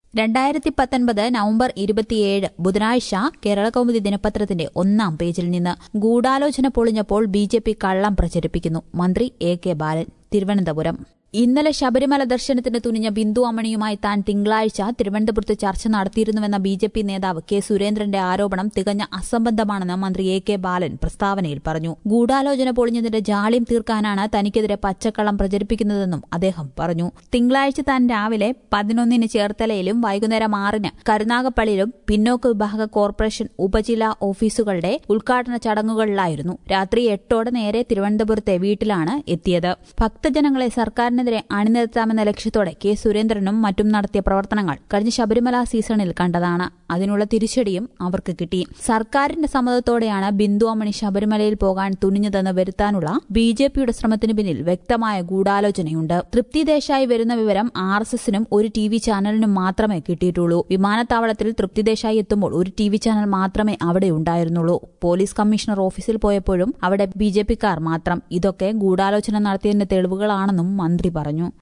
രണ്ടായിരത്തി പത്തൊൻപത് നവംബർ ഇരുപത്തിയേഴ് ബുധനാഴ്ച കേരള കൗമുദി ദിനപത്രത്തിന്റെ ഒന്നാം പേജിൽ നിന്ന് ഗൂഢാലോചന പൊളിഞ്ഞപ്പോൾ ബി ജെ പി കള്ളം പ്രചരിപ്പിക്കുന്നു മന്ത്രി എ കെ ബാലൻ തിരുവനന്തപുരം ഇന്നലെ ശബരിമല ദർശനത്തിന് തുനിഞ്ഞ ബിന്ദു അമണിയുമായി താൻ തിങ്കളാഴ്ച തിരുവനന്തപുരത്ത് ചർച്ച നടത്തിയിരുന്നുവെന്ന ബി ജെ പി നേതാവ് കെ സുരേന്ദ്രന്റെ ആരോപണം തികഞ്ഞ അസംബന്ധമാണെന്ന് മന്ത്രി എ കെ ബാലൻ പ്രസ്താവനയിൽ പറഞ്ഞു ഗൂഢാലോചന പൊളിഞ്ഞതിന്റെ ജാള്യം തീർക്കാനാണ് തനിക്കെതിരെ പച്ചക്കള്ളം പ്രചരിപ്പിക്കുന്നതെന്നും അദ്ദേഹം പറഞ്ഞു തിങ്കളാഴ്ച താൻ രാവിലെ പതിനൊന്നിന് ചേർത്തലയിലും വൈകുന്നേരം ആറിന് കരുനാഗപ്പള്ളിയിലും പിന്നോക്ക വിഭാഗ കോർപ്പറേഷൻ ഉപജില്ലാ ഓഫീസുകളുടെ ഉദ്ഘാടന ചടങ്ങുകളിലായിരുന്നു രാത്രി എട്ടോടെ നേരെ തിരുവനന്തപുരത്തെ വീട്ടിലാണ് എത്തിയത് ഭക്തജനങ്ങളെ സർക്കാരിന് സർക്കാരിനെതിരെ അണിനിരത്താമെന്ന ലക്ഷ്യത്തോടെ കെ സുരേന്ദ്രനും മറ്റും നടത്തിയ പ്രവർത്തനങ്ങൾ കഴിഞ്ഞ ശബരിമല സീസണിൽ കണ്ടതാണ് അതിനുള്ള തിരിച്ചടിയും അവർക്ക് കിട്ടി സർക്കാരിന്റെ സമ്മതത്തോടെയാണ് ബിന്ദു അമ്മണി ശബരിമലയിൽ പോകാൻ തുനിഞ്ഞതെന്ന് വരുത്താനുള്ള ബി ജെ പിയുടെ ശ്രമത്തിന് പിന്നിൽ വ്യക്തമായ ഗൂഢാലോചനയുണ്ട് തൃപ്തി ദേശായി വരുന്ന വിവരം ആർ എസ് എസിനും ഒരു ടി വി ചാനലിനും മാത്രമേ കിട്ടിയിട്ടുള്ളൂ വിമാനത്താവളത്തിൽ തൃപ്തി ദേശായി എത്തുമ്പോൾ ഒരു ടി വി ചാനൽ മാത്രമേ അവിടെ ഉണ്ടായിരുന്നുള്ളൂ പോലീസ് കമ്മീഷണർ ഓഫീസിൽ പോയപ്പോഴും അവിടെ ബി ജെ പിക്കാർ മാത്രം ഇതൊക്കെ ഗൂഢാലോചന നടത്തിയതിന്റെ തെളിവുകളാണെന്നും മന്ത്രി പറഞ്ഞു